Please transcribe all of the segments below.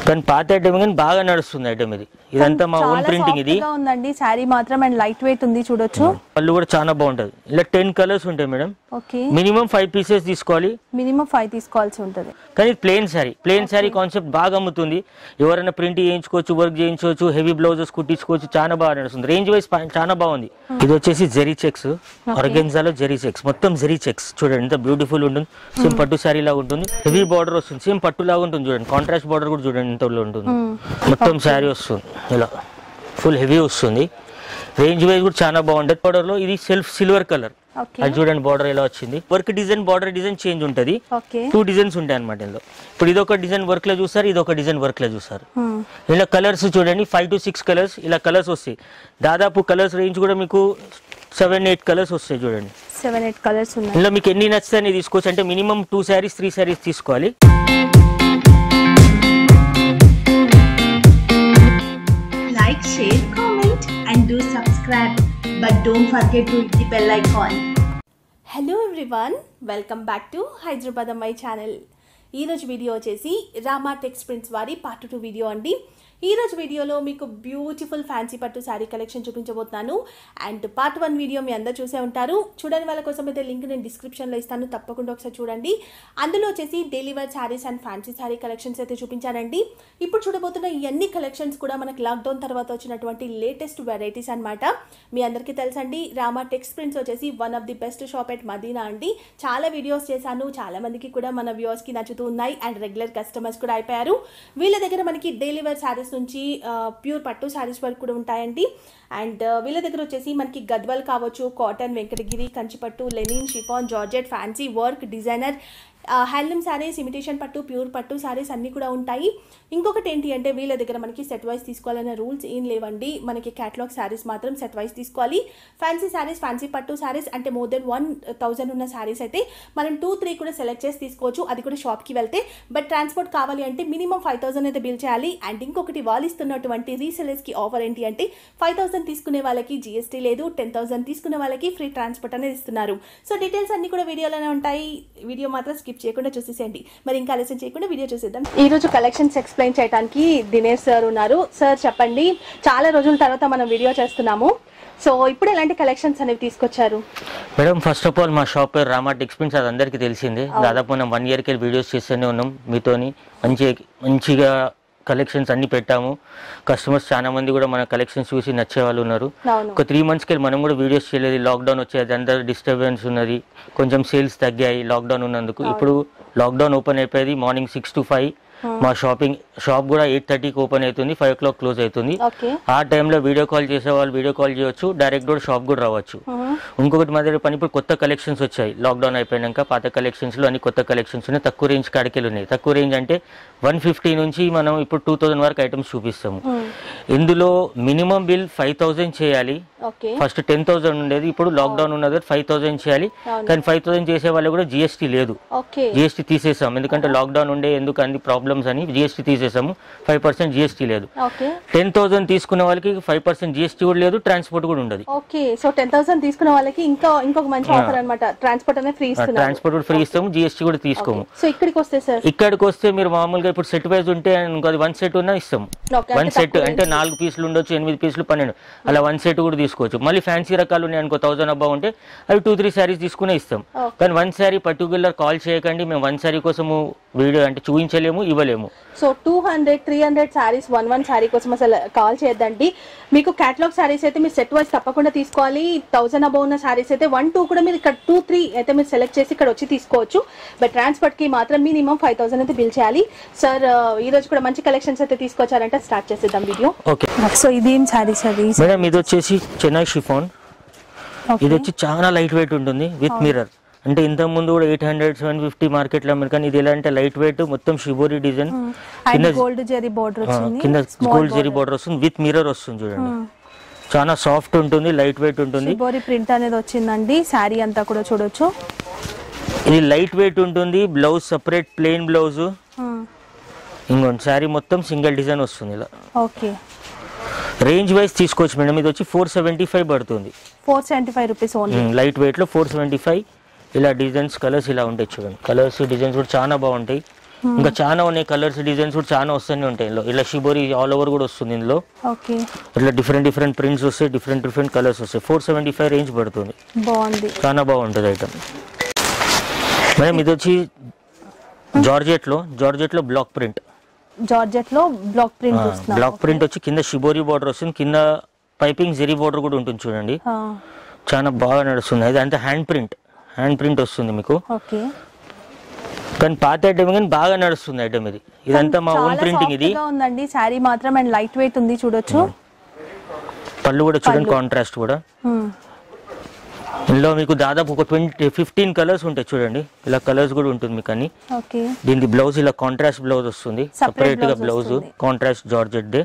కానీ పాత ఐటమ్ కానీ బాగా నడుస్తుంది ఐటమ్ ఇది ఇదంతా మా ఓన్ చాలా ప్రింటింగ్ ఇది soft గా ఉందండి శారీ మాత్రం అండ్ లైట్ వెయిట్ ఉంది చూడొచ్చు పళ్ళు కూడా చాలా బాగుంటది ఇలా టెన్ కలర్స్ ఉంటాయి madam okay minimum five pieces తీసుకోవాలి మినిమం ఫైవ్ తీసుకోవాల్సి ఉంటుంది కానీ plain sari plain sari concept బాగా అమ్ముతుంది ఎవరైనా ప్రింట్ చేయించుకోవచ్చు వర్క్ చేయించుకోవచ్చు హెవీ బ్లౌజెస్ కుట్టించుకోవచ్చు చాలా బాగా నడుస్తుంది రేంజ్ వైజ్ చాలా బాగుంది ఇది వచ్చేసి జెరీ చెక్స్ ఆర్గెన్జాలో జెరీ చెక్స్ మొత్తం జెరీ చెక్స్ చూడండి ఎంత బ్యూటిఫుల్ ఉంటుంది సేమ్ పట్టు శారీ లాగా ఉంటుంది హెవీ బార్డర్ వస్తుంది సేమ్ పట్టు లాగా ఉంటుంది చూడండి కాంట్రాస్ట్ బార్డర్ కూడా చూడండి ఎంత ఉంటుంది మొత్తం శారీ వస్తుంది ఇలా ఫుల్ హెవీ వస్తుంది రేంజ్ వైజ్ కూడా చాలా బాగుంటుంది బార్డర్ లో ఇది సెల్ఫ్ సిల్వర్ కలర్ ఓకే అది చూడండి బార్డర్ ఎలా వచ్చింది work design border design change ఉంటుంది ఓకే టూ డిజైన్స్ ఉంటాయి అనమాట ఇందులో ఇప్పుడు ఇది ఒక డిజైన్ వర్క్ లో చూస్తారు ఇది ఒక డిజైన్ వర్క్ లో చూస్తారు ఇలా కలర్స్ చూడండి ఫైవ్ టు సిక్స్ కలర్స్ ఇలా కలర్స్ వస్తాయి దాదాపు కలర్స్ రేంజ్ కూడా మీకు సెవెన్ ఎయిట్ కలర్స్ వస్తాయి చూడండి సెవెన్ ఎయిట్ కలర్స్ ఉన్నాయి ఇందులో మీకు ఎన్ని నచ్చుతాయి తీసుకోవచ్చు అంటే minimum two saris three saris తీసుకోవాలి like, share, comment, and do subscribe. But don't forget to hit the bell icon. Hello everyone welcome back to Hyderabad అమ్మాయి ఛానల్ ఈరోజు వీడియో వచ్చేసి రామా టెక్స్ ప్రింట్స్ వారి పార్ట్ టూ వీడియో అండి ఈరోజు వీడియోలో మీకు బ్యూటిఫుల్ ఫ్యాన్సీ పట్టు శారీ కలెక్షన్ చూపించబోతున్నాను అండ్ పార్ట్ వన్ వీడియో మీ అందరూ చూసే ఉంటారు చూడని వాళ్ళ కోసం అయితే లింక్ నేను డిస్క్రిప్షన్లో ఇస్తాను తప్పకుండా ఒకసారి చూడండి అందులో వచ్చేసి daily wear saris and fancy sari collections అయితే చూపించానండి ఇప్పుడు చూడబోతున్న ఈ అన్ని కలెక్షన్స్ కూడా మనకి లాక్డౌన్ తర్వాత వచ్చినటువంటి లేటెస్ట్ వెరైటీస్ అన్నమాట మీ అందరికీ తెలుసండి రామా టెక్స్ ప్రింట్స్ వచ్చేసి one of the best shop at Madina అండి చాలా వీడియోస్ చేశాను చాలా మందికి కూడా మన వ్యూవర్స్కి నచ్చుతూ ఉన్నాయి అండ్ రెగ్యులర్ కస్టమర్స్ కూడా అయిపోయారు వీళ్ళ దగ్గర మనకి డైలీ వేర్ శారీస్ నుంచి ప్యూర్ పట్టు శారీస్ వరకు కూడా ఉంటాయండి అండ్ వీళ్ళ దగ్గర వచ్చేసి మనకి గద్వాల్ కావచ్చు కాటన్ వెంకటగిరి కంచిపట్టు linen chiffon georgette fancy work designer handloom saris imitation పట్టు ప్యూర్ పట్టు శారీస్ అన్నీ కూడా ఉంటాయి ఇంకొకటి ఏంటి అంటే వీళ్ళ దగ్గర మనకి సెట్ వైస్ తీసుకోవాలనే రూల్స్ ఏం లేవండి మనకి క్యాటలాగ్ శారీస్ మాత్రం సెట్ వైస్ తీసుకోవాలి ఫ్యాన్సీ శారీస్ ఫ్యాన్సీ పట్టు శారీస్ అంటే మోర్ దెన్ వన్ థౌజండ్ ఉన్న శారీస్ అయితే మనం టూ త్రీ కూడా సెలెక్ట్ చేసి తీసుకోవచ్చు అది కూడా షాప్కి వెళ్తే బట్ ట్రాన్స్పోర్ట్ కావాలి అంటే మినిమం ఫైవ్ థౌసండ్ అయితే బిల్ చేయాలి అండ్ ఇంకొకటి వాళ్ళు ఇస్తున్నటువంటి రీసెలర్స్కి ఆఫర్ ఏంటి అంటే ఫైవ్ థౌసండ్ తీసుకునే వాళ్ళకి జీఎస్టీ లేదు టెన్ థౌసండ్ తీసుకునే వాళ్ళకి ఫ్రీ ట్రాన్స్పోర్ట్ అనేది ఇస్తున్నారు సో డీటెయిల్స్ అన్ని కూడా వీడియోలోనే ఉంటాయి వీడియో మాత్రం స్కిప్ చేయకుండా చూసేసేయండి మరి ఇంకా ఆలస్యం చేయకుండా వీడియో చూసేద్దాం ఈ రోజు కలెక్షన్స్ ఎక్స్ప్లెయిన్ చేయడానికి దినేష్ సార్ ఉన్నారు సార్ చెప్పండి చాలా రోజుల తర్వాత మనం వీడియో చేస్తున్నాము సో ఇప్పుడు ఎలాంటి కలెక్షన్స్ అనేవి తీసుకొచ్చారు మేడం ఫస్ట్ ఆఫ్ ఆల్ మా షాప్ పేరు రామా టెక్స్పెన్స్ అది అందరికీ తెలిసిందే దాదాపు మనం వన్ ఇయర్కి వెళ్ళి వీడియోస్ చేస్తూనే ఉన్నాం మీతోని మంచి మంచిగా కలెక్షన్స్ అన్ని పెట్టాము కస్టమర్స్ చాలా మంది కూడా మన కలెక్షన్స్ చూసి నచ్చే వాళ్ళు ఉన్నారు అవును ఒక త్రీ మంత్స్కి వెళ్ళి మనం కూడా వీడియోస్ చేయలేదు లాక్డౌన్ వచ్చేది అందరు డిస్టర్బెన్స్ ఉన్నది కొంచెం సేల్స్ తగ్గాయి లాక్డౌన్ ఉన్నందుకు ఇప్పుడు లాక్డౌన్ ఓపెన్ అయిపోయింది మార్నింగ్ సిక్స్ టు ఫైవ్ మా షాపింగ్ షాప్ కూడా ఎయిట్ థర్టీకి ఓపెన్ అవుతుంది ఫైవ్ ఓ క్లాక్ క్లోజ్ అవుతుంది ఓకే ఆ టైంలో వీడియో కాల్ చేసే వాళ్ళు వీడియో కాల్ చేయొచ్చు డైరెక్ట్ కూడా షాప్ కూడా రావచ్చు ఇంకొకటి మా దగ్గర పని ఇప్పుడు కొత్త కలెక్షన్స్ వచ్చాయి లాక్డౌన్ అయిపోయాక పాత collections లో అన్ని కొత్త కలెక్షన్స్ ఉన్నాయి తక్కువ రేంజ్ కాడికెళ్ళి ఉన్నాయి తక్కువ రేంజ్ అంటే వన్ ఫిఫ్టీ నుంచి మనం ఇప్పుడు టూ థౌసండ్ వరకు ఐటమ్స్ చూపిస్తాము ఇందులో మినిమం బిల్ ఫైవ్ థౌసండ్ చేయాలి ఓకే ఫస్ట్ టెన్ థౌసండ్ ఉండేది ఇప్పుడు లాక్డౌన్ ఉన్నది ఫైవ్ థౌసండ్ చేయాలి అవును. కానీ ఫైవ్ థౌసండ్ చేసే వాళ్ళు కూడా జిఎస్టీ లేదు ఓకే జిఎస్టీ తీసేసాం ఎందుకంటే లాక్డౌన్ ఉండే ఎందుకు అన్ని ప్రాబ్లమ్స్ అని జిఎస్టీ తీసేసాము ఫైవ్ పర్సెంట్ జిఎస్టీ లేదు ఓకే టెన్ థౌసండ్ తీసుకున్న వాళ్ళకి ఫైవ్ పర్సెంట్ జిఎస్టీ కూడా లేదు ట్రాన్స్పోర్ట్ కూడా ఉండదు ఓకే సో టెన్ థౌసండ్ తీసుకున్న వాళ్ళకి ఇంకా ఇంకొక మంచి ఆఫర్ అన్నమాట ట్రాన్స్పోర్ట్ అనేది ఫ్రీ ఇస్తున్నారు ట్రాన్స్పోర్ట్ కూడా ఫ్రీ ఇస్తాము జిఎస్టీ కూడా తీసుకోము సో ఇక్కడికి వస్తే సార్ ఇక్కడికి వస్తే మీరు మామూలుగా ఇప్పుడు సెట్ వైజ్ ఉంటే ఇంకో అది వన్ సెట్ ఉన్నా ఇస్తాము ఓకే వన్ సెట్ అంటే నాలుగు పీసులు ఉండొచ్చు ఎనిమిది పీసులు పన్నెండు అలా వన్ సెట్ కూడా తీసుకోవచ్చు మళ్ళీ ఫ్యాన్సీ రకాలు ఉన్నాయి అనుకో థౌసండ్ అబ్బా ఉంటే అవి టూ త్రీ శారీస్ తీసుకునే ఇస్తాం Okay. కానీ వన్ శారీ పర్టికులర్ కాల్ చేయకండి మేము వన్ శారీ కోసము వీడియో అంటే చూపించలేము ఇవ్వలేము so two hundred three hundred saris one one sari కోసం అసలు కాల్ చేయొద్దండి మీకు క్యాటలాగ్ శారీస్ అయితే మీరు సెట్ వైజ్ తప్పకుండా తీసుకోవాలి థౌసండ్ అబౌవ్ ఉన్న శారీస్ అయితే వన్ టూ కూడా మీరు ఇక్కడ టూ త్రీ అయితే మీరు సెలెక్ట్ చేసి ఇక్కడ వచ్చి తీసుకోవచ్చు బట్ ట్రాన్స్పోర్ట్ కి మాత్రం మినిమం ఫైవ్ థౌసండ్ అయితే బిల్ చేయాలి సార్ ఈ రోజు కూడా మంచి కలెక్షన్స్ అయితే తీసుకొచ్చారంటే స్టార్ట్ చేసేద్దాం వీడియో ఓకే సో ఇదేం శారీస్ అది మేడం ఇది వచ్చేసి చెన్నై షిఫాన్ ఇది వచ్చి చాలా లైట్ వెయిట్ ఉంటుంది విత్ మిర్రర్ అంటే ఇంత ముందు కూడా ఎయిట్ హండ్రెడ్ సెవెన్ ఫిఫ్టీ మార్కెట్లో అమ్మారు కానీ ఇది ఎలా అంటే లైట్ వెయిట్ మొత్తం shibori design and gold zari border ఆ, వచ్చింది కింద గోల్డ్ జెరీ బార్డర్ వస్తుంది విత్ మిర్రర్ వస్తుంది చూడండి చాలా సాఫ్ట్ ఉంటుంది లైట్ వెయిట్ ఉంటుంది షిబోరి ప్రింట్ అనేది వచ్చిందండి శారీ అంతా కూడా చూడొచ్చు ఇది లైట్ వెయిట్ ఉంటుంది బ్లౌజ్ సపరేట్ ప్లెయిన్ బ్లౌజ్ ఇంకోటి శారీ మొత్తం సింగిల్ డిజైన్ వస్తుంది ఇలా ఓకే రేంజ్ వైజ్ తీసుకోవచ్చు మేడం ఇది వచ్చి ఫోర్ సెవెంటీ ఫైవ్ పడుతుంది four seventy five rupees only light weight లో ఫోర్ సెవెంటీ ఫైవ్ ఇలా డిజైన్స్ కలర్స్ ఇలా ఉంటాయి చూడండి కలర్స్ డిజైన్స్ కూడా చాలా బాగుంటాయి ఇంకా చాలా ఉన్నాయి కలర్స్ డిజైన్స్ కూడా చాలా వస్తూనే ఉంటాయి ఇందులో ఇలా షిబోరి ఆల్ ఓవర్ కూడా వస్తుంది ఇందులో ఓకే ఇట్లా డిఫరెంట్ డిఫరెంట్ ప్రింట్స్ వస్తాయి డిఫరెంట్ డిఫరెంట్ కలర్స్ వస్తాయి ఫోర్ సెవెంటీ ఫైవ్ రేంజ్ పడుతుంది బాగుంది చాలా బాగుంటుంది ఐటమ్ మేడం ఇది వచ్చి జార్జెట్లో జార్జెట్లో బ్లాక్ ప్రింట్ జార్జెట్ లో బ్లాక్ ప్రింట్ చూస్తున్నాం బ్లాక్ ప్రింట్ వచ్చి కింద షిబోరి బార్డర్ వస్తుంది కింద పైపింగ్ జెరీ బార్డర్ కూడా ఉంటుంది చూడండి ఆ, చాలా బాగా నడుస్తుంది అది అంతా హ్యాండ్ ప్రింట్ హ్యాండ్ ప్రింట్ వస్తుంది మీకు ఓకే కానీ పాత ఐటమ్ కానీ బాగా నడుస్తుంది ఐటమ్ ఇది ఇదంతా మా ఓన్ చాలా ప్రింటింగ్ ఇది soft గా ఉందండి శారీ మాత్రం అండ్ లైట్ వెయిట్ ఉంది చూడొచ్చు పళ్ళు కూడా చూడండి కాంట్రాస్ట్ కూడా Hmm. ఇందులో మీకు దాదాపు ఒక ట్వంటీ ఫిఫ్టీన్ కలర్స్ ఉంటాయి చూడండి ఇలా కలర్స్ కూడా ఉంటుంది మీకు అన్ని ఓకే దీనికి బ్లౌజ్ ఇలా కాంట్రాస్ట్ బ్లౌజ్ వస్తుంది Separate సపరేట్ గా blouse బ్లౌజ్ వస్తుంది. కాంట్రాస్ట్ జార్జెట్ దే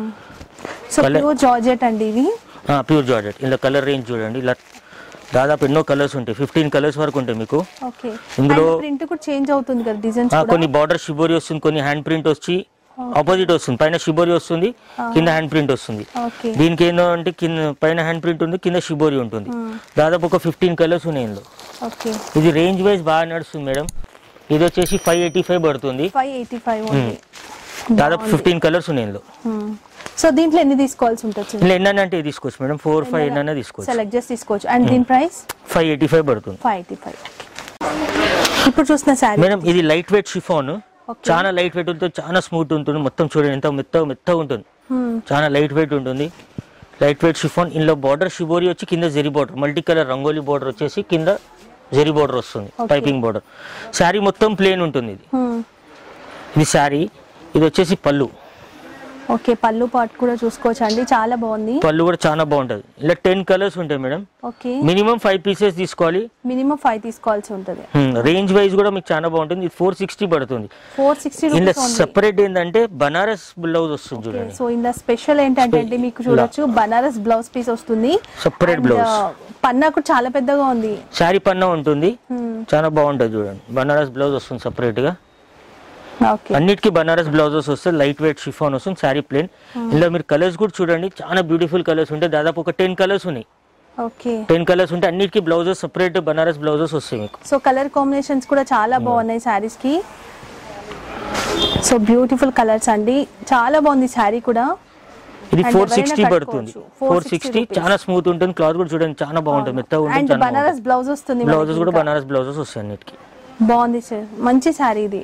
సో Colour- ప్యూర్ జార్జెట్ అండి ఇవి ప్యూర్ జార్జెట్ ఇలా కలర్ రేంజ్ చూడండి ఇలా దాదాపు ఎన్నో కలర్స్ ఉంటాయి ఫిఫ్టీన్ కలర్స్ వరకు ఉంటాయి మీకు ఓకే ఇందులో- ప్రింట్ కూడా చేంజ్ అవుతుంది కదా డిజైన్స్ ఆ, కూడా కొన్ని బార్డర్ షిబోరి వస్తుంది కొన్ని హ్యాండ్ ప్రింట్ వచ్చి ఆపోజిట్ వస్తుంది పైన షిబోరి వస్తుంది కింద హ్యాండ్ ప్రింట్ వస్తుంది ఓకే దీనికి ఏంటో అంటే కింద పైన హ్యాండ్ ప్రింట్ ఉంది కింద షిబోరి ఉంటుంది దాదాపు ఒక ఫిఫ్టీన్ కలర్స్ ఉన్నాయి ఇందులో ఓకే ఇది రేంజ్ వైజ్ బాగా నడుస్తుంది మేడం ఇది వచ్చేసి ఫైవ్ ఎయిటీ ఫైవ్ పడుతుంది ఫైవ్ ఎయిటీ ఫైవ్ ఉంది దాదాపు ఫిఫ్టీన్ కలర్స్ ఉన్నాయి ఇందులో సో దీంట్లో ఎన్ని తీసుకోవాల్సి ఉంటుంది ఇందులో ఎన్న అంటే తీసుకోవచ్చు మేడం ఫోర్ ఫైవ్ ఎన్న తీసుకోవచ్చు సెలెక్ట్ చేసి తీసుకోవచ్చు అండ్ దీని ప్రైస్ ఫైవ్ ఎయిటీ ఫైవ్ పడుతుంది ఫైవ్ ఎయిటీ ఫైవ్ ఇప్పుడు చూసిన శారీ మేడం ఇది లైట్ వెయిట్ షిఫాన్ Okay. చాలా లైట్ వెయిట్ ఉంటుంది చాలా స్మూత్ ఉంటుంది మొత్తం చూడండి ఎంత మెత్తగా మెత్తగా ఉంటుంది చాలా లైట్ వెయిట్ ఉంటుంది లైట్ వెయిట్ షిఫాన్ ఇందులో బార్డర్ షిబోరి వచ్చి కింద zari border multi colour rangoli border వచ్చేసి కింద జెరీ బార్డర్ వస్తుంది పైపింగ్ బార్డర్ శారీ మొత్తం ప్లేన్ ఉంటుంది ఇది ఇది శారీ ఇది వచ్చేసి పళ్ళు ఓకే పళ్ళు పాట్ కూడా చూసుకోవచ్చు అండి చాలా బాగుంది పళ్ళు కూడా చాలా బాగుంటుంది ఇలా టెన్ కలర్స్ ఉంటాయి madam okay minimum five pieces తీసుకోవాలి మినిమం ఫైవ్ తీసుకోవాల్సి ఉంటుంది రేంజ్ వైజ్ కూడా మీకు చాలా బాగుంటుంది ఇది ఫోర్ సిక్స్టీ పడుతుంది ఫోర్ సిక్స్టీ ఇందులో రూపీస్ ఉంది సెపరేట్ ఏంటంటే బనారస్ బ్లౌజ్ వస్తుంది చూడండి సో ఇందులో స్పెషల్ ఏంటంటే అండి మీకు చూడొచ్చు బనారస్ బ్లౌజ్ పీస్ వస్తుంది Separate And, blouse. ఆ, పన్నా కూడా చాలా పెద్దగా ఉంది శారీ పన్నా ఉంటుంది Hmm. చాలా బాగుంటుంది చూడండి బనారస్ బ్లౌజ్ వస్తుంది separate గా ఓకే అన్నిటికీ బనారస్ బ్లౌజెస్ వస్తాయి లైట్ వెయిట్ షిఫాన్ వస్తుంది శారీ ప్లేన్ ఇందులో మీరు కలర్స్ కూడా చూడండి చాలా బ్యూటిఫుల్ కలర్స్ ఉంటాయి దాదాపు ఒక టెన్ కలర్స్ ఉన్నాయి ఓకే టెన్ కలర్స్ ఉంటాయి అన్నిటికీ బ్లౌజెస్ సెపరేట్ బనారస్ బ్లౌజెస్ వస్తాయి మీకు సో కలర్ కాంబినేషన్స్ కూడా చాలా బాగున్నాయి శారీస్ కి సో బ్యూటిఫుల్ కలర్స్ అండి చాలా బాగుంది శారీ కూడా ఇది And ఫోర్ ఎవరైనా సిక్స్టీ పడుతుంది కట్టుకోవచ్చు. Four 460 sixty rupees. చాలా స్మూత్ ఉంటుంది క్లాత్ కూడా చూడండి చాలా బాగుంటుంది మెత్తగా ఉంటుంది అండ్ చాలా బనారస్ బ్లౌజ్ వస్తుంది మనకి బ్లౌజెస్ కూడా ఇంకా. బనారస్ బ్లౌజెస్ వస్తాయి అన్నిటికీ బాగుంది సార్ మంచి శారీ ఇది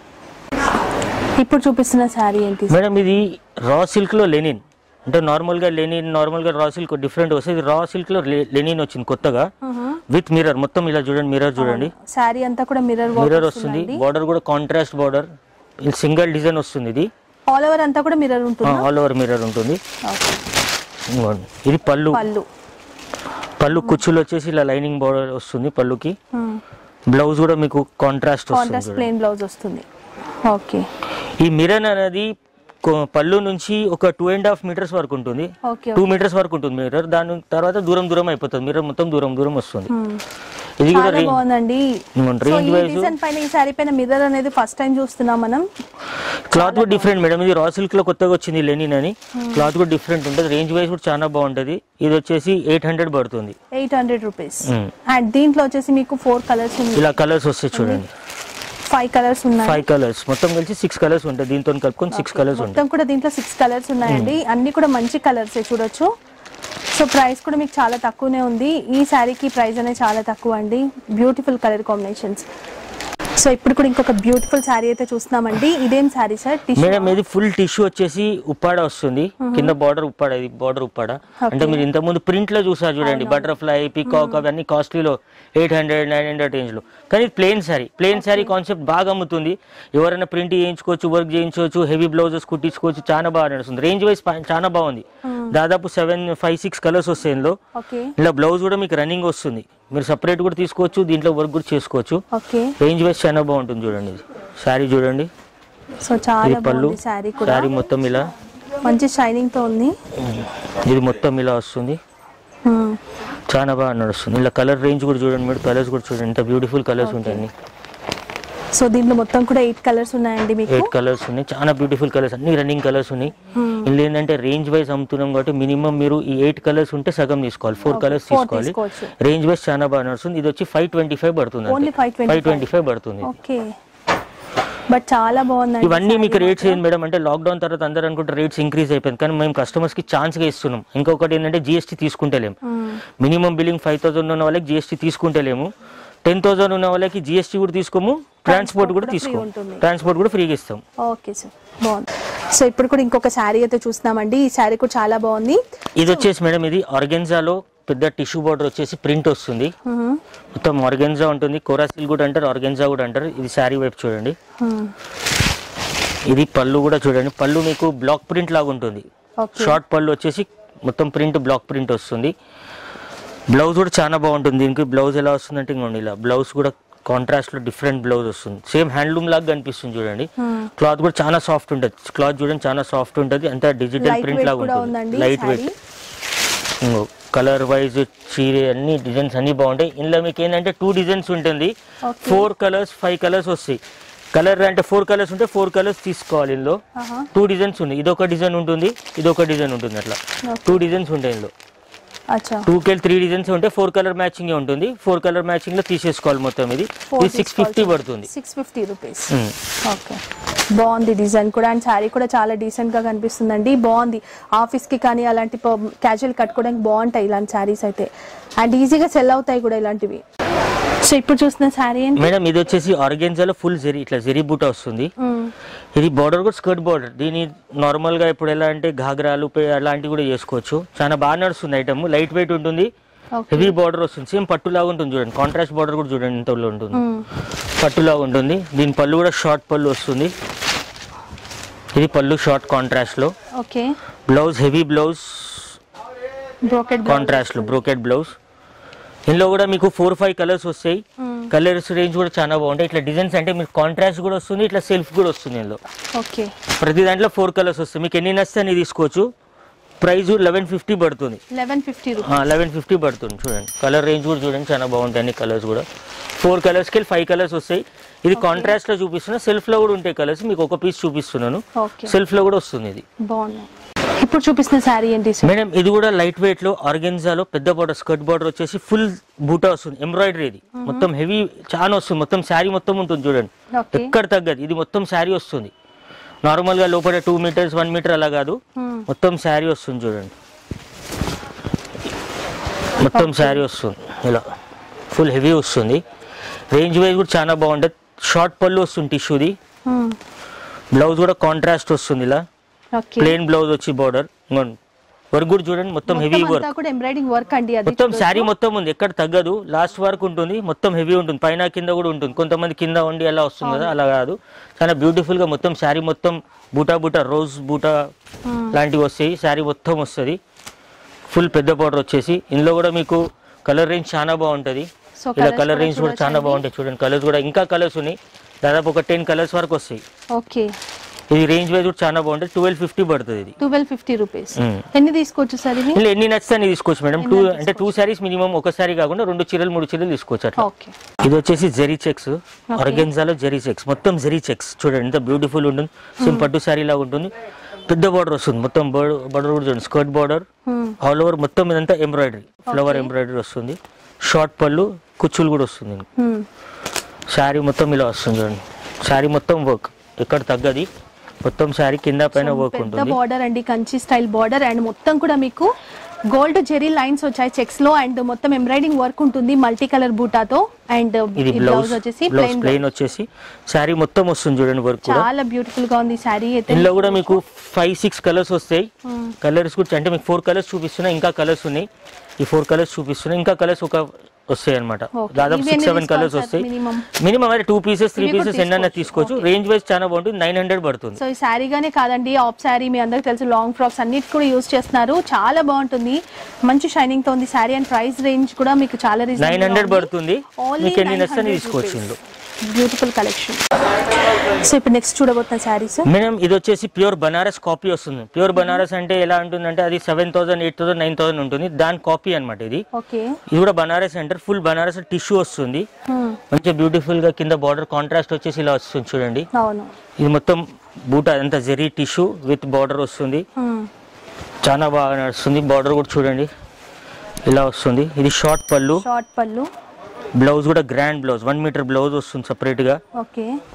ఇప్పుడు చూపిస్తున్న శారీ ఏంటి sir? మేడం ఇది రా సిల్క్ లో లెనిన్ అంటే నార్మల్ గా లెనిన్ నార్మల్ గా రా సిల్క్ డిఫరెంట్ వస్తుంది ఇది రా సిల్క్ లో లె- లెనిన్ వచ్చింది కొత్తగా విత్ మిర్రర్ మొత్తం ఇలా చూడండి మిర్రర్ చూడండి శారీ అంతా కూడా మిర్రర్ మిర్రర్ వస్తుంది బార్డర్ కూడా కాంట్రాస్ట్ బార్డర్ ఇది సింగిల్ డిజైన్ వస్తుంది ఇది ఆల్ ఓవర్ అంతా కూడా మిర్రర్ ఉంటుంది ఆల్ ఓవర్ మిర్రర్ ఉంటుంది ఇదిగోండి. ఇది పళ్ళు పళ్ళు పళ్ళు కుచ్చులు వచ్చేసి ఇలా లైనింగ్ బార్డర్ వస్తుంది పళ్ళుకి బ్లౌజ్ కూడా మీకు కాంట్రాస్ట్ వస్తుంది కాంట్రాస్ట్ చూడండి. ప్లెయిన్ బ్లౌజ్ వస్తుంది ఓకే ఈ మిరర్ అనేది కొ- పళ్ళు నుంచి ఒక టూ అండ్ హాఫ్ మీటర్స్ వరకు ఉంటుంది ఓకే టూ మీటర్స్ వరకు ఉంటుంది మిర్రర్ దాని తర్వాత దూరం దూరం అయిపోతుంది మిర్రర్ మొత్తం దూరం దూరం వస్తుంది ఇది కూడా చాలా బాగుందండి సో రేంజ్ ఈ వైజ్ డిజైన్ పైన ఈ శారీ పైన మిర్రర్ అనేది ఫస్ట్ టైం చూస్తున్నాం మనం క్లాత్ కూడా డిఫరెంట్ మేడం ఇది రా సిల్క్ లో కొత్తగా వచ్చింది లెనిన్ అని క్లాత్ కూడా డిఫరెంట్ ఉంటుంది రేంజ్ వైజ్ కూడా చాలా బాగుంటది ఇది వచ్చేసి ఎయిట్ హండ్రెడ్ పడుతుంది eight hundred rupees Hmm. And దీంట్లో వచ్చేసి మీకు ఫోర్ కలర్స్ ఉన్నాయి ఇలా కలర్స్ వస్తాయి చూడండి ఫైవ్ కలర్స్ ఉన్నాయి ఫైవ్ కలర్స్ మొత్తం కలిసి సిక్స్ కలర్స్ ఉంటాయి దీంతో కలుపుకొని సిక్స్ కలర్స్ ఉంటాయి మొత్తం కూడా దీంట్లో సిక్స్ కలర్స్ ఉన్నాయండి అన్ని కూడా మంచి కలర్స్ చూడొచ్చు సో ప్రైస్ కూడా మీకు చాలా తక్కువనే ఉంది ఈ శారీకి ప్రైస్ అనేది చాలా తక్కువ అండి బ్యూటిఫుల్ కలర్ కాంబినేషన్స్ సో ఇప్పుడు కూడా ఇంకొక బ్యూటిఫుల్ శారీ అయితే చూస్తున్నామండి ఇదేం శారీ సార్ టిష్యూ మేడం ఇది ఫుల్ టిష్యూ వచ్చేసి ఉప్పాడ వస్తుంది కింద బార్డర్ ఉప్పాడ ఇది బార్డర్ ఉప్పాడ అంటే మీరు ఇంత ముందు ప్రింట్ లో చూసారు చూడండి బటర్ఫ్లై పికాక్ అవన్నీ కాస్ట్లీలో eight hundred nine hundred range లో కానీ plain sari plain sari concept బాగా అమ్ముతుంది ఎవరైనా ప్రింట్ చేయించుకోవచ్చు వర్క్ చేయించుకోవచ్చు హెవీ బ్లౌజెస్ కుట్టించుకోవచ్చు చాలా బాగా నడుస్తుంది రేంజ్ వైజ్ చాలా బాగుంది దాదాపు సెవెన్ ఫైవ్ సిక్స్ కలర్స్ వస్తాయి ఇందులో ఓకే ఇలా బ్లౌజ్ కూడా మీకు రన్నింగ్ వస్తుంది మీరు సపరేట్ కూడా తీసుకోవచ్చు దీంట్లో వర్క్ కూడా చేసుకోవచ్చు ఓకే రేంజ్ వైజ్ చాలా బాగుంటుంది చూడండి ఇది శారీ చూడండి సో చాలా ఇది పళ్ళు బాగుంది శారీ కూడా శారీ మొత్తం ఇలా మంచి షైనింగ్ తో ఉంది ఇది మొత్తం ఇలా వస్తుంది Hmm. చాలా బాగా నడుస్తుంది ఇలా కలర్ రేంజ్ కూడా చూడండి మీరు కలర్స్ కూడా చూడండి ఎంత బ్యూటిఫుల్ కలర్స్ ఉంటాయి సో దీంట్లో మొత్తం కూడా ఎయిట్ కలర్స్ ఉన్నాయండి మీకు ఎయిట్ కలర్స్ ఉన్నాయి చాలా బ్యూటిఫుల్ కలర్స్ అన్ని రన్నింగ్ కలర్స్ ఉన్నాయి ఇందులో ఏంటంటే రేంజ్ వైజ్ అమ్ముతున్నాం కాబట్టి మినిమం మీరు ఈ ఎయిట్ కలర్స్ ఉంటే సగం తీసుకోవాలి ఫోర్ కలర్స్ four తీసుకోవాలి తీసుకోవచ్చు. రేంజ్ వైజ్ చాలా బాగా నడుస్తుంది ఇది వచ్చి ఫైవ్ ట్వంటీ ఫైవ్ పడుతుంది Only 525. ఫైవ్ ట్వంటీ ఫైవ్ పడుతుంది ఓకే బట్ చాలా బాగుందండి ఇవన్నీ మీకు saree రేట్స్ ఏంటి మేడం అంటే లాక్డౌన్ తర్వాత అందరూ అనుకుంటే రేట్స్ ఇంక్రీజ్ అయిపోయింది కానీ మేము కస్టమర్స్ కి ఛాన్స్ గా ఇస్తున్నాం ఇంకొకటి ఏంటంటే జిఎస్టీ తీసుకుంటలేము మ్మ్. మినిమం బిల్లింగ్ ఫైవ్ థౌసండ్ ఉన్న వాళ్ళకి జిఎస్టీ తీసుకుంటలేము టెన్ థౌసండ్ ఉన్న వాళ్ళకి జిఎస్టీ కూడా తీసుకోము ట్రాన్స్పోర్ట్ కూడా కూడా free తీసుకోము ఉంటుంది. ట్రాన్స్పోర్ట్ కూడా ఫ్రీగా ఇస్తాం ఓకే సార్ బాగుంది సో ఇప్పుడు కూడా ఇంకొక శారీ అయితే చూస్తున్నామండి ఈ శారీ కూడా చాలా బాగుంది ఇది వచ్చేసి మేడం ఇది ఆర్గెన్జాలో పెద్ద టిష్యూ బార్డర్ వచ్చేసి ప్రింట్ వస్తుంది మ్మ్. మొత్తం ఆర్గెన్జా ఉంటుంది కోరాసిల్ కూడా అంటారు ఆర్గెన్జా కూడా అంటారు ఇది శారీ వైపు చూడండి మ్మ్. ఇది పళ్ళు కూడా చూడండి పళ్ళు మీకు బ్లాక్ ప్రింట్ లాగా ఉంటుంది ఓకే షార్ట్ పళ్ళు వచ్చేసి మొత్తం ప్రింట్ బ్లాక్ ప్రింట్ వస్తుంది బ్లౌజ్ కూడా చాలా బాగుంటుంది దీనికి బ్లౌజ్ ఎలా వస్తుందంటే ఇంకోండి ఇలా బ్లౌజ్ కూడా కాంట్రాస్ట్ లో డిఫరెంట్ బ్లౌజ్ వస్తుంది సేమ్ హ్యాండ్లూమ్ లాగా కనిపిస్తుంది చూడంండి మ్మ్. క్లాత్ కూడా చాలా సాఫ్ట్ ఉంటుంది క్లాత్ చూడండి చాలా సాఫ్ట్ ఉంటుంది అంతా డిజిటల్ లైట్ ప్రింట్ వెయిట్ లాగా కూడా ఉంటుంది ఉందండి లైట్ వెయిట్ కలర్ వైజ్ చీర అన్ని డిజైన్స్ అన్ని బాగుంటాయి ఇందులో మీకు ఏంటంటే టూ డిజైన్స్ ఉంటుంది Okay. Four colours five colours వస్తాయి కలర్ అంటే ఫోర్ కలర్స్ ఉంటే ఫోర్ కలర్స్ తీసుకోవాలి ఇందులో ఆహా. టూ డిజైన్స్ ఉన్నాయి ఇది ఒక డిజైన్ ఉంటుంది ఇది ఒక డిజైన్ ఉంటుంది అట్లా Okay. టూ డిజైన్స్ ఉంటాయి ఇందులో అచ్చా టూ కెల్ త్రీ డిజైన్స్ ఉంటే ఫోర్ కలర్ మ్యాచింగ్ ఉంటుంది ఫోర్ కలర్ మ్యాచింగ్ లో తీసేసుకోవాలి మొత్తం ఇది ఇది సిక్స్ ఫిఫ్టీ పడుతుంది సిక్స్ ఫిఫ్టీ రూపీస్ మ్మ్. ఓకే బాగుంది డిజైన్ కూడా అండ్ శారీ కూడా చాలా డీసెంట్ గా కనిపిస్తుందండి బాగుంది ఆఫీస్ కి కానీ అలాంటి క్యాజువల్ కట్టుకోవడానికి బాగుంటాయి ఇలాంటి శారీస్ అయితే అండ్ ఈజీగా సెల్ అవుతాయి కూడా ఇలాంటివి సో ఇప్పుడు చూస్తున్న శారీ ఏంటి మేడం ఇది వచ్చేసి ఆర్గెన్జాలో ఫుల్ జెరీ ఇట్లా జెరీ బూట వస్తుంది మ్మ్. ఇది బార్డర్ కూడా స్కర్ట్ బార్డర్ దీని నార్మల్ గా ఇప్పుడు ఎలా అంటే ఘాగ్రాలు పే- అలాంటివి కూడా చేసుకోవచ్చు చాలా బాగా నడుస్తుంది ఐటమ్ లైట్ వెయిట్ ఉంటుంది ఓకే హెవీ బార్డర్ వస్తుంది సేమ్ పట్టులాగా ఉంటుంది చూడండి కాంట్రాస్ట్ బార్డర్ కూడా చూడండి ఎంత ఉంటుంది మ్మ్. పట్టులాగా ఉంటుంది దీని పళ్ళు కూడా షార్ట్ పళ్ళు వస్తుంది ఇది పళ్ళు షార్ట్ కాంట్రాస్ట్ లో okay blouse heavy blouse brocade contrast లో బ్రోకెట్ బ్లౌజ్ ఇందులో కూడా మీకు ఫోర్ ఫైవ్ కలర్స్ వస్తాయి కలర్స్ రేంజ్ కూడా చాలా బాగుంటాయి ఇట్లా డిజైన్స్ అంటే మీకు కాంట్రాస్ట్ కూడా వస్తుంది ఇట్లా సెల్ఫ్ కూడా వస్తుంది ఇందులో ఓకే ప్రతి దాంట్లో ఫోర్ కలర్స్ వస్తాయి మీకు ఎన్ని నచ్చితే అన్ని తీసుకోవచ్చు ప్రైస్ లెవెన్ ఫిఫ్టీ పడుతుంది eleven fifty rupees eleven fifty పడుతుంది చూడండి కలర్ రేంజ్ కూడా చూడండి చాలా బాగుంటాయి అన్ని కలర్స్ కూడా ఫోర్ కలర్స్కి వెళ్ళి ఫైవ్ కలర్స్ వస్తాయి ఇది కాంట్రాస్ట్ లో చూపిస్తున్నా సెల్ఫ్ లో కూడా ఉంటాయి కలర్స్ మీకు ఒక పీస్ చూపిస్తున్నాను ఓకే సెల్ఫ్ లో కూడా వస్తుంది ఇది బాగున్నాయి ఇప్పుడు చూపిస్తున్న శారీ ఏంటి సార్ మేడం ఇది కూడా లైట్ వెయిట్ లో ఆర్గెన్జాలో పెద్ద బార్డర్ స్కర్ట్ బార్డర్ వచ్చేసి ఫుల్ బూటా వస్తుంది ఎంబ్రాయిడరీ ఇది మొత్తం హెవీ చాలా వస్తుంది మొత్తం శారీ మొత్తం ఉంటుంది చూడండి ఓకే ఎక్కడ తగ్గదు ఇది మొత్తం శారీ వస్తుంది నార్మల్ గా లోపల టూ మీటర్స్ వన్ మీటర్ అలా కాదు మొత్తం శారీ వస్తుంది చూడండి మొత్తం శారీ వస్తుంది ఇలా ఫుల్ హెవీ వస్తుంది రేంజ్ వైజ్ కూడా చాలా బాగుంటుంది షార్ట్ పళ్ళు వస్తుంది టిష్యూది బ్లౌజ్ కూడా కాంట్రాస్ట్ వస్తుంది ఇలా ఓకే ప్లెయిన్ బ్లౌజ్ వచ్చి బార్డర్ వర్క్ కూడా చూడండి మొత్తం హెవీ మొత్తం వర్క్ అంతా కూడా ఎంబ్రాయిడింగ్ వర్క్ అండి అది మొత్తం శారీ మొత్తం ఉంది ఎక్కడ తగ్గదు లాస్ట్ వరకు ఉంటుంది మొత్తం హెవీ ఉంటుంది పైన కింద కూడా ఉంటుంది కొంతమంది కింద ఉండి అలా వస్తుంది కదా అలా కాదు చాలా బ్యూటిఫుల్ గా మొత్తం శారీ మొత్తం బూటా బూటా రోజ్ బూటా లాంటివి వస్తాయి శారీ మొత్తం వస్తుంది ఫుల్ పెద్ద బార్డర్ వచ్చేసి ఇందులో కూడా మీకు కలర్ రేంజ్ చాలా బాగుంటుంది సో ఇలా కలర్ రేంజ్ కూడా చాలా బాగుంటాయి చూడండి కలర్స్ కూడా ఇంకా కలర్స్ ఉన్నాయి దాదాపు ఒక టెన్ కలర్స్ వరకు వస్తాయి ఓకే ఇది రేంజ్ వైజ్ కూడా చాలా బాగుంటుంది ట్వెల్వ్ ఫిఫ్టీ పడుతుంది ఇది ట్వెల్వ్ ఫిఫ్టీ రూపీస్ మ్మ్. ఎన్ని తీసుకోవచ్చు సార్ ఇది ఇందులో ఎన్ని నచ్చితే అన్ని తీసుకోవచ్చు మేడం టూ అంటే టూ శారీస్ మినిమం ఒక సారీ కాకుండా రెండు చీరలు మూడు చీరలు తీసుకోవచ్చు అట్లా ఓకే ఇది వచ్చేసి జెరీ చెక్స్ ఆర్గెన్జాలో జెరీ చెక్స్ మొత్తం జెరీ చెక్స్ చూడండి ఎంత బ్యూటిఫుల్ ఉంటుంది సేమ్ పట్టు శారీ లాగా ఉంటుంది పెద్ద బార్డర్ వస్తుంది మొత్తం బార్డర్ కూడా చూడండి స్కర్ట్ బార్డర్ ఆల్ ఓవర్ మొత్తం ఇదంతా ఎంబ్రాయిడరీ ఫ్లవర్ ఎంబ్రాయిడరీ వస్తుంది షార్ట్ పళ్ళు కుచ్చులు కూడా వస్తుంది శారీ మొత్తం ఇలా వస్తుంది చూడండి శారీ మొత్తం వర్క్ ఎక్కడ తగ్గది మొత్తం శారీ కింద పైన వర్క్ పెద్ద ఉంటుంది బార్డర్ అండి కంచి స్టైల్ బార్డర్ అండ్ మొత్తం కూడా మీకు గోల్డ్ జెరీ లైన్స్ వచ్చాయి చెక్స్ లో అండ్ మొత్తం ఎంబ్రాయిడింగ్ వర్క్ ఉంటుంది మల్టీ కలర్ బూటాతో అండ్ ఇది బ్లౌజ్ బ్లౌజ్ వచ్చేసి బ్లౌజ్ ప్లెయిన్ ప్లెయిన్ వచ్చేసి శారీ మొత్తం వస్తుంది చూడండి వర్క్ కూడా చాలా బ్యూటిఫుల్ గా ఉంది శారీ అయితే ఇందులో కూడా మీకు ఫైవ్ సిక్స్ కలర్స్ వస్తాయి కలర్స్ కూడా అంటే మీకు ఫోర్ కలర్స్ చూపిస్తున్నా ఇంకా కలర్స్ ఉన్నాయి ఈ ఫోర్ కలర్స్ చూపిస్తున్నా ఇంకా కలర్స్ ఒక వస్తాయి అనమాట Okay. దాదాపు ఇవి సిక్స్ ఎన్ని సెవెన్ కలర్స్ తీసుకోవాలి వస్తాయి సార్ minimum? మినిమం అయితే టూ పీసెస్ త్రీ ఇవి కూడా పీసెస్ ఎన్నైనా తీసుకోవచ్చు. తీసుకోవచ్చు రేంజ్ వైజ్ చాలా బాగుంటుంది నైన్ హండ్రెడ్ పడుతుంది సో ఈ శారీగానే కాదండి ఆఫ్ శారీ మీ అందరికి తెలుసు లాంగ్ ఫ్రాక్స్ అన్నిటి కూడా యూస్ చేస్తున్నారు చాలా బాగుంటుంది మంచి షైనింగ్ తో ఉంది శారీ అండ్ ప్రైస్ రేంజ్ కూడా మీకు చాలా నైన్ హండ్రెడ్ పడుతుంది మీకు ఎన్ని నచ్చితే తీసుకోవచ్చు ఇందులో బ్యూటిఫుల్ కలెక్షన్ సో ఇప్పుడు నెక్స్ట్ చూడబోతున్న శారీస్ మేడం ఇది వచ్చేసి ప్యూర్ బనారస్ కాపీ వస్తుంది ప్యూర్ బనారస్ అంటే ఎలా ఉంటుందంటే అది seven thousand eight thousand nine thousand ఉంటుంది దాని కాపీ అన్నమాట ఇది ఓకే ఇది కూడా బనారస్ అంటారు ఫుల్ బనారస్ టిష్యూ వస్తుంది మంచిగా బ్యూటిఫుల్ గా కింద బార్డర్ కాంట్రాస్ట్ వచ్చేసి ఇలా వస్తుంది చూడండి అవును ఇది మొత్తం బూట అంతా జెరీ టిష్యూ విత్ బార్డర్ వస్తుంది చాలా బాగా నడుస్తుంది బార్డర్ కూడా చూడండి ఇలా వస్తుంది ఇది షార్ట్ పళ్ళు షార్ట్ పళ్ళు బ్లౌజ్ కూడా grand blouse one metre blouse వస్తుంది separate గా ఓకే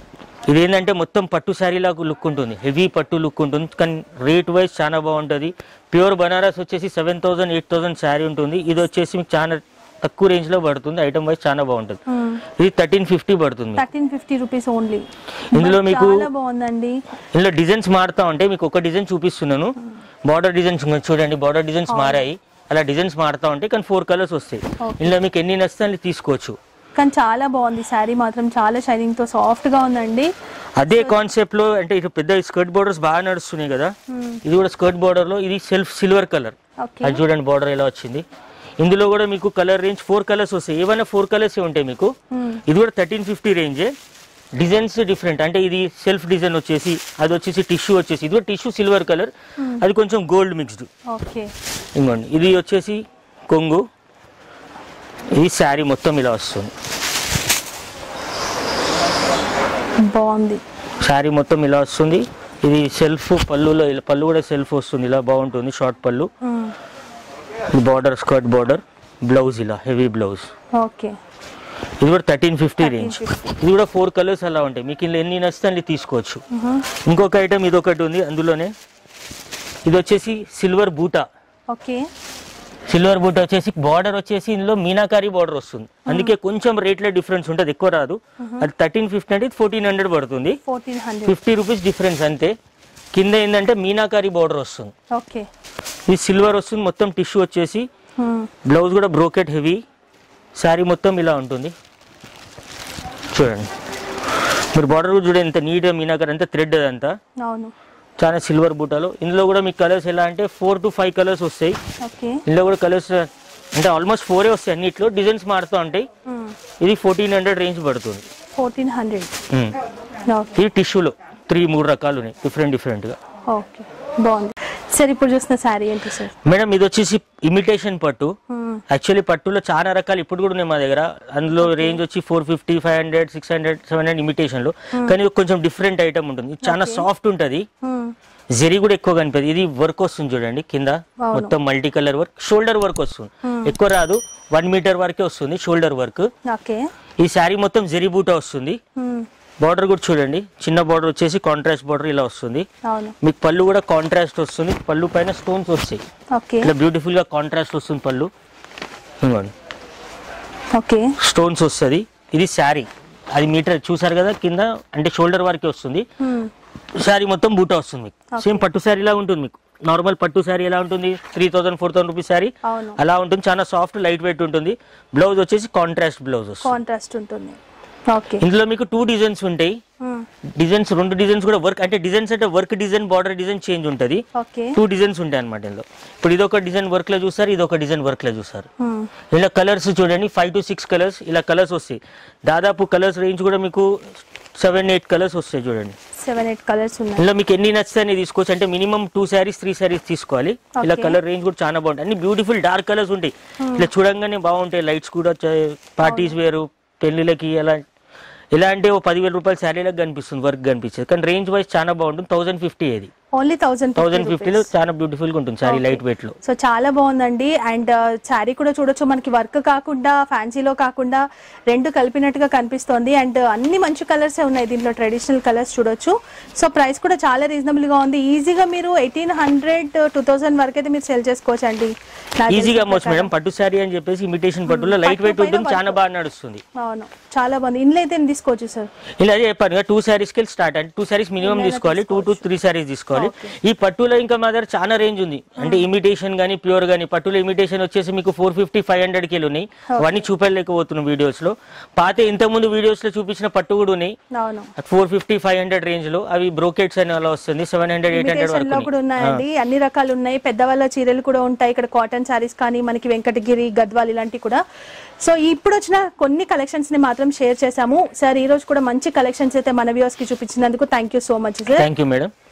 ఇది ఏంటంటే మొత్తం పట్టు శారీ లాగా లుక్ ఉంటుంది హెవీ పట్టు లుక్ ఉంటుంది కానీ రేట్ వైజ్ చాలా బాగుంటుంది ప్యూర్ బనారస్ వచ్చేసి seven thousand eight thousand sari ఉంటుంది ఇది వచ్చేసి మీకు చాలా తక్కువ రేంజ్ లో పడుతుంది ఐటమ్ వైజ్ చాలా బాగుంటుంది ఇది థర్టీన్ ఫిఫ్టీ పడుతుంది మీకు. థర్టీన్ ఫిఫ్టీ రూపీస్ ఓన్లీ ఇందులో మీకు చాలా బాగుందండి ఇందులో డిజైన్స్ మారుతా ఉంటాయి మీకు ఒక డిజైన్ చూపిస్తున్నాను బార్డర్ డిజైన్స్ చూడండి బార్డర్ డిజైన్స్ మారాయి అలా డిజైన్స్ మారుతా ఉంటాయి కానీ ఫోర్ కలర్స్ వస్తాయి ఇందులో మీకు ఎన్ని నచ్చితే అన్ని తీసుకోవచ్చు కానీ చాలా బాగుంది శారీ మాత్రం చాలా షైనింగ్ తో సాఫ్ట్ గా ఉందండి అదే కాన్సెప్ట్ లో అంటే ఇటు పెద్ద స్కర్ట్ బోర్డర్స్ బాగా నడుస్తున్నాయి కదా ఇది కూడా స్కర్ట్ బోర్డర్ లో ఇది సెల్ఫ్ సిల్వర్ కలర్ ఓకే అది చూడండి బార్డర్ ఎలా వచ్చింది ఇందులో కూడా మీకు కలర్ రేంజ్ ఫోర్ కలర్స్ వస్తాయి ఏవైనా ఫోర్ కలర్స్ ఉంటాయి మీకు ఇది కూడా థర్టీన్ ఫిఫ్టీ రేంజే డిజైన్స్ డిఫరెంట్ అంటే ఇది సెల్ఫ్ డిజైన్ వచ్చేసి అది వచ్చేసి టిష్యూ వచ్చేసి ఇది కూడా టిష్యూ సిల్వర్ కలర్ అది కొంచెం గోల్డ్ మిక్స్డ్ ఓకే ఇంకోండి ఇది వచ్చేసి కొంగు ఇది శారీ మొత్తం ఇలా వస్తుంది బాగుంది శారీ మొత్తం ఇలా వస్తుంది ఇది సెల్ఫ్ పళ్ళులో ఇలా పళ్ళు కూడా సెల్ఫ్ వస్తుంది ఇలా బాగుంటుంది షార్ట్ పళ్ళు బార్డర్ స్కర్ట్ బార్డర్ బ్లౌజ్ ఇలా హెవీ బ్లౌజ్ ఓకే ఇది కూడా థర్టీన్ ఫిఫ్టీ రేంజ్ ఇది కూడా ఫోర్ కలర్స్ అలా ఉంటాయి మీకు ఇలా ఎన్ని నచ్చితే అన్ని తీసుకోవచ్చు ఇంకొక ఐటమ్ ఇది ఒకటి ఉంది అందులోనే ఇది వచ్చేసి సిల్వర్ బూటా ఓకే సిల్వర్ బూటా వచ్చేసి బార్డర్ వచ్చేసి ఇందులో మీనాకారి బార్డర్ వస్తుంది అందుకే కొంచెం రేట్లో డిఫరెన్స్ ఉంటుంది ఎక్కువ రాదు అది థర్టీన్ ఫిఫ్టీ అంటే ఫోర్టీన్ హండ్రెడ్ పడుతుంది fourteen hundred fifty rupees difference అంతే కింద ఏంటంటే మీనాకారి బార్డర్ వస్తుంది ఓకే ఇది సిల్వర్ వస్తుంది మొత్తం టిష్యూ వచ్చేసి బ్లౌజ్ కూడా బ్రోకెట్ హెవీ శారీ మొత్తం ఇలా ఉంటుంది చూడండి మీరు బార్డర్ కూడా చూడండి ఎంత నీట్గా మీనాకర్ అంతా థ్రెడ్ అదంతా అవును చాలా సిల్వర్ బూటాలు ఇందులో కూడా మీకు కలర్స్ ఎలా అంటే ఫోర్ టు ఫైవ్ కలర్స్ వస్తాయి ఓకే ఇందులో కూడా కలర్స్ అంటే ఆల్మోస్ట్ ఫోరే వస్తాయి అన్నిట్లో డిజైన్స్ మారుతూ ఉంటాయి ఇది ఫోర్టీన్ హండ్రెడ్ రేంజ్ పడుతుంది ఫోర్టీన్ హండ్రెడ్ ఉమ్. ఓకే ఇది టిష్యూలో త్రీ మూడు రకాలు ఉన్నాయి డిఫరెంట్ డిఫరెంట్గా ఓకే బాగుంది సార్ ఇప్పుడు చూసిన శారీ ఏంటి సార్ మేడం ఇది వచ్చేసి ఇమిటేషన్ పట్టు యాక్చువల్లీ పట్టులో చాలా రకాలు ఇప్పుడు కూడా ఉన్నాయి మా దగ్గర అందులో రేంజ్ వచ్చి four fifty five hundred six hundred seven hundred imitation లో కానీ ఇది కొంచెం డిఫరెంట్ ఐటమ్ ఉంటుంది ఇది చాలా సాఫ్ట్ ఉంటుంది జెరీ కూడా ఎక్కువ కనిపిస్తుంది ఇది వర్క్ వస్తుంది చూడండి కింద మొత్తం multi colour work shoulder work వస్తుంది ఎక్కువ రాదు వన్ మీటర్ వరకే వస్తుంది షోల్డర్ వర్క్ ఓకే ఈ శారీ మొత్తం జెరీ బూటా వస్తుంది బార్డర్ కూడా చూడండి చిన్న బార్డర్ వచ్చేసి కాంట్రాస్ట్ బార్డర్ ఇలా వస్తుంది అవును మీకు పళ్ళు కూడా కాంట్రాస్ట్ వస్తుంది పళ్ళు పైన స్టోన్స్ వస్తాయి ఓకే ఇట్లా బ్యూటిఫుల్ గా కాంట్రాస్ట్ వస్తుంది పళ్ళు ఇదిగోండి ఓకే స్టోన్స్ వస్తుంది ఇది శారీ అది మీటర్ చూసారు కదా కింద అంటే షోల్డర్ వరకే వస్తుంది శారీ మొత్తం బూటా వస్తుంది మీకు సేమ్ పట్టు శారీ లా ఉంటుంది మీకు నార్మల్ పట్టు శారీ ఎలా ఉంటుంది three thousand four thousand rupees sari అవును అలా ఉంటుంది చాలా సాఫ్ట్ లైట్ వెయిట్ ఉంటుంది బ్లౌజ్ వచ్చేసి కాంట్రాస్ట్ బ్లౌజ్ వస్తుంది కాంట్రాస్ట్ ఉంటుంది ఓకే ఇందులో మీకు టూ డిజైన్స్ ఉంటాయి డిజైన్స్ రెండు డిజైన్స్ కూడా వర్క్ అంటే డిజైన్స్ అంటే work design border design change ఉంటుంది ఓకే టూ డిజైన్స్ ఉంటాయి అనమాట ఇందులో ఇప్పుడు ఇది ఒక డిజైన్ వర్క్ లో చూస్తారు ఇది ఒక డిజైన్ వర్క్ లో చూస్తారు ఇలా కలర్స్ చూడండి ఫైవ్ టు సిక్స్ కలర్స్ ఇలా కలర్స్ వస్తాయి దాదాపు కలర్స్ రేంజ్ కూడా మీకు సెవెన్ ఎయిట్ కలర్స్ వస్తాయి చూడండి సెవెన్ ఎయిట్ కలర్స్ ఉన్నాయి ఇందులో మీకు ఎన్ని నచ్చితే అన్ని తీసుకోవచ్చు అంటే minimum two saris three saris తీసుకోవాలి ఇలా Okay. కలర్ రేంజ్ కూడా చాలా బాగుంటాయి అన్ని బ్యూటిఫుల్ డార్క్ కలర్స్ ఉంటాయి ఇలా చూడంగానే బాగుంటాయి లైట్స్ కూడా పార్టీస్ వేరు పెళ్లిళ్ళకి ఎలా ఎలా అంటే ఓ పదివేల రూపాయల శారీలకు కనిపిస్తుంది వర్క్ కనిపిస్తుంది కానీ రేంజ్ వైజ్ చాలా బాగుంటుంది థౌసండ్ ఫిఫ్టీ అది ఓన్లీ థౌసండ్ థౌసండ్ ఫిఫ్టీలో చాలా బ్యూటిఫుల్ గా ఉంటుంది శారీ లైట్ వెయిట్ లో సో చాలా బాగుందండి అండ్ శారీ కూడా చూడొచ్చు మనకి వర్క్ కాకుండా ఫ్యాన్సీలో కాకుండా రెండు కలిపినట్టుగా కనిపిస్తోంది అండ్ అన్ని మంచి కలర్స్ ఉన్నాయి దీంట్లో ట్రెడిషనల్ కలర్స్ చూడొచ్చు సో ప్రైస్ కూడా చాలా రీజనబుల్ గా ఉంది ఈజీగా మీరు ఎయిటీన్ హండ్రెడ్ టూ థౌసండ్ వరకు అయితే మీరు సెల్ చేసుకోవచ్చు అండి నాకు ఈజీగా తెలిసిన అమ్మవచ్చు మేడం పట్టు శారీ అని చెప్పేసి ఇమిటేషన్ పట్టులో లైట్ వెయిట్ పట్టు పైన ఉంటుంది చాలా బాగా నడుస్తుంది అవును చాలా బాగుంది ఇంట్లో అయితే ఎన్ని తీసుకోవచ్చు సార్ ఇలా అదే చెప్పాను టూ శారీస్ కి స్టార్ట్ అంటే టూ శారీస్ మినిమం తీసుకోవాలి టూ టు త్రీ శారీస్ తీసుకోవాలి ఈ పట్టులో ఇంకా మా దగ్గర చాలా రేంజ్ ఉంది అంటే ఇమిటేషన్ గానీ ప్యూర్ గానీ పట్టులో ఇమిటేషన్ వచ్చేసి మీకు four fifty five hundred kilo ఉన్నాయి అవన్నీ చూపెళ్ళలేకపోతున్నాం వీడియోస్ లో పాత ఇంత ముందు వీడియోస్ లో చూపించిన పట్టు కూడా ఉన్నాయి అవును four fifty five hundred range లో అవి బ్రోకెట్స్ అని అలా వస్తుంది seven hundred eight hundred imitation లో వరకు కూడా ఉన్నాయండి అన్ని రకాలు ఉన్నాయి పెద్దవాళ్ళ చీరలు కూడా ఉంటాయి ఇక్కడ కాటన్ శారీస్ కానీ మనకి వెంకటగిరి గద్వాల్ ఇలాంటివి కూడా సో ఇప్పుడు వచ్చిన కొన్ని కలెక్షన్స్ ని మాత్రం షేర్ చేశాము సార్ ఈ రోజు కూడా మంచి కలెక్షన్స్ అయితే మన వ్యూవర్స్ కి చూపించినందుకు thank you so much sir thank you madam